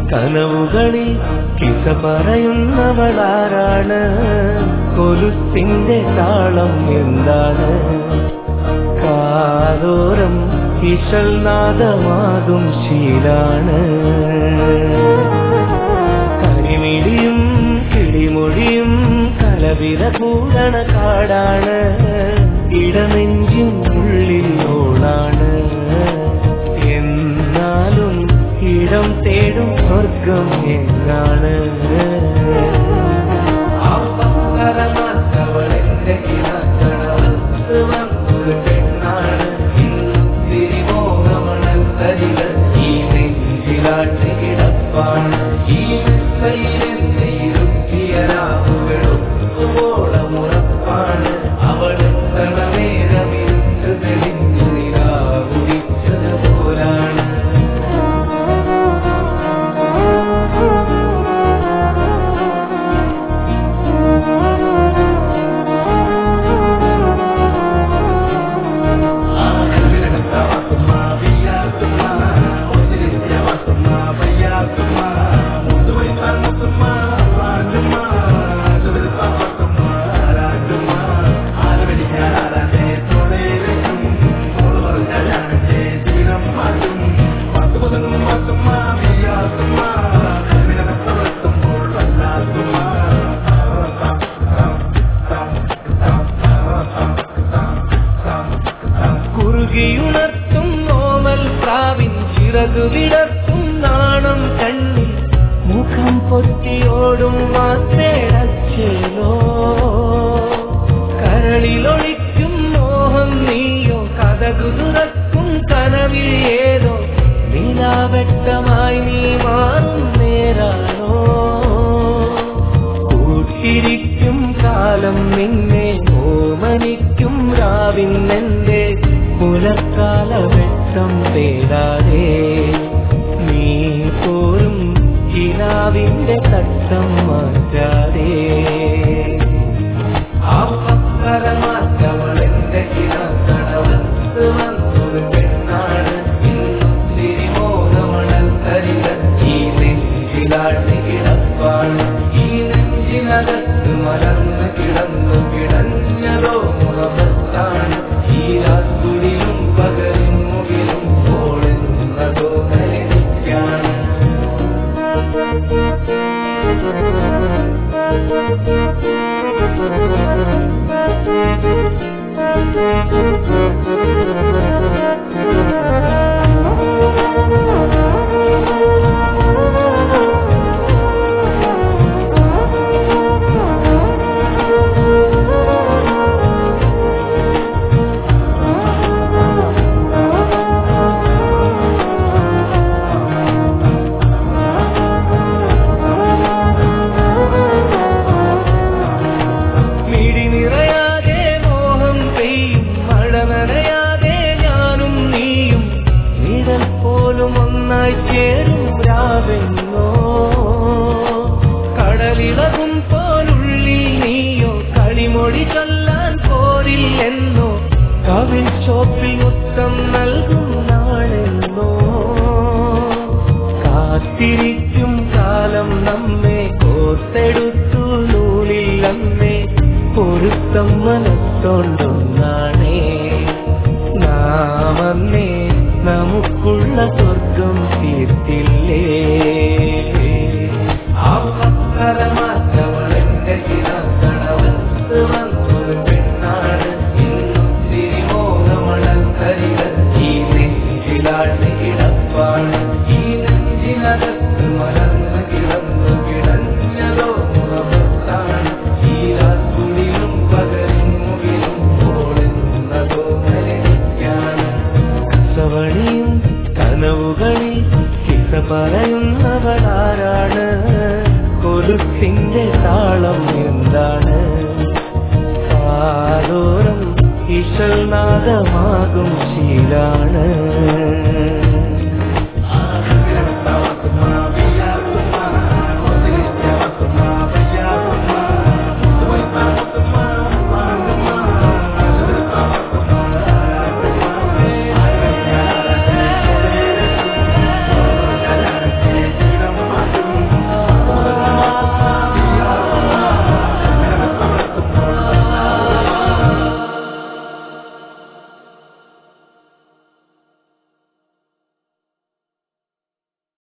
കനവുകളിൽ കിസ പറയുന്നവളാരാണ് കൊലുസിന്റെ താളം എന്താണ് കാതോരം ഇശൽ നാദമാകും ശീലാണ് കരിമിടിയും കിളിമൊഴിയും കലവില കൂടണ കാടാണ് ഇടനെഞ്ചിൻ ഉള്ളിൽ ഓളാണ് എന്നാലും ഇടം തേടും സ്വർഗം എങ്ങാണ് അവളെന്റെ കിണക്കടവത്ത് വന്നൊരു പെണ്ണാണ് ഇന്നിത്തിരി മോഹമണൽ തരികൾ ഈ നെഞ്ചിലാട്ടി കിടപ്പാണ് ഈ മെത്തയിലെന്നെ ഇരുത്തിയ രാവുകളൊത്തുപോളമുറപ്പാണ് അവളെത്തണ നേരമിരുത്ത് തെളിഞ്ഞു നിരാകുടിച്ചത് പോലാണ് കുറുകിയുണർത്തും നോമൽ പ്രാവിൻ ചിറകു വിടർത്തും നാണം കണ്ണിൽ മുഖം പൊത്തിയോടും മാത്രേടച്ചേലോ കരളിലൊളിക്കും മോഹം നീയോ കഥകു തുറക്കും കനവിൽ ഏതോ നിലാവെട്ടമായി നീ മാറും നേരാണോ കൂട്ടിരിക്കും കാലം നിന്നെ ഓമനിക്കും രാവിന്നെന്റെ പുലർക്കാല വെട്ടം തേടാതെ നീ പോരും കിനാവിന്റെ തട്ടം മാറ്റാതെ അവളെന്റെ കിണക്കടവത്ത് വന്നൊരു പെണ്ണാണ് ഇന്നിത്തിരി മോഹമണൽ തരികൾ ഈ നെഞ്ചിലാട്ടി കിടപ്പാണ് ഈ നെഞ്ചിനകത്ത് മലർന്ന് കിടന്നു കിടഞ്ഞതോ മുഖത്താണ് ഈ രാത്രിയിലും പകലും മുകിലും ഓടുന്നതോ നലിക്കാണ് മിഴി നിറയാതെ മോഹം പെയ്യും മഴ നനയാതെ ഞാനും നീയും നിഴൽ പോലും ഒന്നായി ചേരും രാവെന്നോ കടലിളകും പോലുള്ളിൽ നീയോ കളിമൊഴി ചൊല്ലാൻ പോരില്ലെന്നോ കവിൽ ചോപ്പിൽ മുത്തം നൽകും നാളെന്നോ കാത്തിരിക്കും കാലം നമ്മെ കോർത്തെടുത്തു നൂലിൽ അമ്മേ പൊരുത്തം മനസ്സോണ്ടൊന്നാണേ നാമന്നേ നമുക്കുള്ള സ്വർഗം തീർത്തില്ലേ അവളെന്റെ കിണക്കടവത്ത് വന്നൊരു പെണ്ണാണ് ഇന്നിത്തിരി മോഹമണൽ തരികൾ ഈ നെഞ്ചിലാട്ടി കിടപ്പാണ് ഈ നെഞ്ചിനകത്ത് മലർന്ന് കിടന്നു കിടഞ്ഞതോ മുഖത്താണ് ഈ രാത്രിയിലും പകലും മുകിലും ഓടുന്നതോ നലിക്കാണ് സവണിയും കനവുകളിൽ കിസ പറയുന്നവളാരാണ് കൊലുസിന്റെ താളം എന്താണ് കാതോരം ഇശൽ നാദമാകും ശീലാണ്